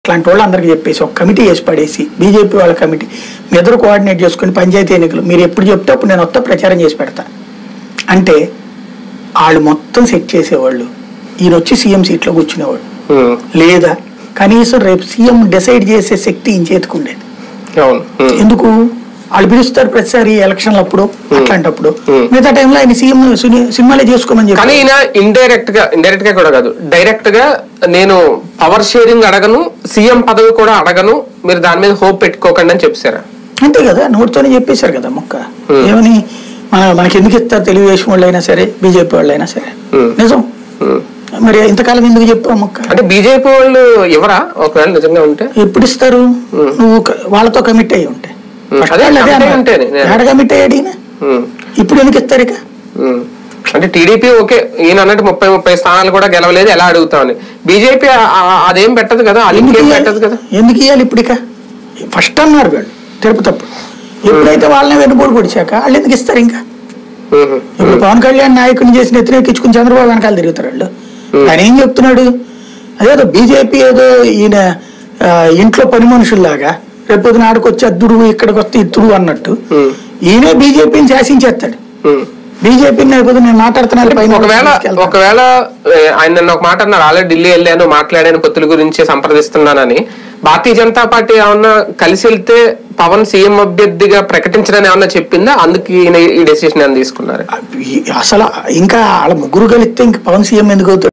అట్లాంటి వాళ్ళు అందరికి చెప్పేసి ఒక కమిటీ వేసి పడేసి బీజేపీ వాళ్ళ కమిటీ మీ ఇద్దరు కోఆర్డినేట్ చేసుకుని పంచాయతీ ఎన్నికలు మీరు ఎప్పుడు చెప్తే అప్పుడు నేను వస్తా ప్రచారం చేసి పెడతా అంటే వాళ్ళు మొత్తం సెట్ చేసేవాళ్ళు ఈయన వచ్చి సీఎం సీట్లో కూర్చునేవాడు ఉమ్, లేదా కనీసం రేపు సీఎం డిసైడ్ చేసే శక్తి ఈయన చేతికి ఉండేది అవును ఉమ్, ఎందుకు వాళ్ళు పిలుస్తారు ప్రతిసారి ఎలక్షన్లు అప్పుడు అట్లాంటప్పుడు Hmm. మిగతా టైంలో ఆయన సీఎం సినిమాలే చేసుకోమని కానీ చెప్పి ఈయన ఇండైరెక్ట్ గా ఇండైరెక్ట్ గా కూడా కాదు డైరెక్ట్ గా నేను పవర్ షేరింగ్ అడగను సీఎం పదవి కూడా అడగను మీరు దాని మీద హోప్ పెట్టుకోకండి అని చెప్పారా అంతే కదా నోటితోనే చెప్పేశారు కదా మొక్క Hmm. ఏమని మన మనకి ఎందుకు ఇస్తారు తెలుగుదేశం వాళ్ళు అయినా సరే బీజేపీ వాళ్ళు అయినా సరే Hmm. నిజం మరి ఇంతకాలం ఎందుకు చెప్పావు మొక్క అంటే బీజేపీ వాళ్ళు ఎవరా ఒకవేళ నిజంగా ఉంటే ఎప్పుడు ఇస్తారు నువ్వు క- వాళ్ళతో కమిట్ అయ్యి ఉంటే Hmm. First అదే వాళ్ళు అదే commit అయ్యి అన్నారు. ఉంటేనే నేను- ఏడ కమిట్ అయ్యాడు ఈయన ఉమ్, ఇప్పుడు ఎందుకు ఇస్తారు ఇక ఉమ్. అంటే టీడీపీ ఓకే ఈయన అన్నట్టు ముప్పై ముప్పై స్థానాలు కూడా గెలవలేదు ఎలా అడుగుతామని బీజేపీ అదేం పెట్టదు కదా అది ఎందుకు ఇంకేం ఇయ్యాలి? పెట్టదు కదా ఎందుకు ఇవ్వాలి ఇప్పుడు ఇక ఫస్ట్ అన్నారు వీళ్ళు తిరుపతి అప్పుడు ఎప్పుడైతే వాళ్ళని వెన్నుపోటు పొడిచాక వాళ్ళు ఎందుకు ఇస్తారు ఇంకా ఉమ్, ఇప్పుడు పవన్ కళ్యాణ్ నాయకుని చేసి నెత్తినెక్కించుకుని చంద్రబాబు వెనకాల తిరుగుతారు వాళ్ళు ఆయన ఏం చెప్తున్నాడు అదేదో బీజేపీ ఏదో ఈయన ఆ, ఇంట్లో పని మనుషుల్లాగా రేపు పొద్దున ఆడికి వచ్చి అద్దుడు ఇక్కడికి వస్తే ఇత్తుడు అన్నట్టు ఉమ్, ఈయనే బీజేపీని శాసించేస్తాడు ఉమ్. బీజేపీని రేపు పొద్దున నేను మాట్లాడుతున్నాను పైన ఒకవేళ తీసుకెళ్తాను. ఒకవేళ ఏ, ఆయన నిన్న ఒక మాట అన్నారు ఆల్రెడీ ఢిల్లీ వెళ్ళాను మాట్లాడాను పొత్తుల గురించి సంప్రదిస్తున్నానని భారతీయ జనతా పార్టీ ఏమన్నా కలిసి వెళ్తే పవన్ సీఎం అభ్యర్థిగా ప్రకటించడని ఏమన్నా చెప్పిందా అందుకు ఈయన ఈ డెసిషన్ ఏమైనా తీసుకున్నారు అసలు ఇంకా వాళ్ళ ముగ్గురు కలిస్తే ఇంక పవన్ సీఎం ఎందుకు అవుతాడు